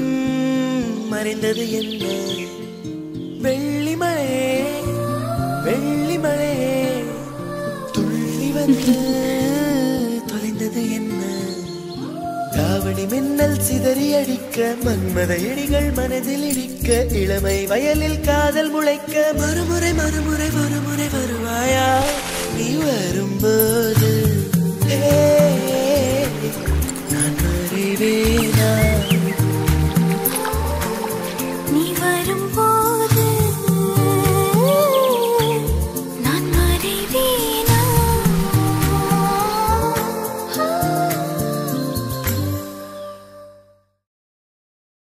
மறைந்தது என்ன வெள்ளிமழையே வெள்ளிமழையே துள்ளி வந்து தொலைந்தது என்ன தாவணி மின்னல் சிதறி அடிக்க மன்மத இடிகள் மனதில் இடிக்க இளமை வயலில் காதல் முளைக்க மறுமுறை மறுமுறை மறுமுறை வருவாயா நீ வரும்போது ஏ, நான் வருவேனா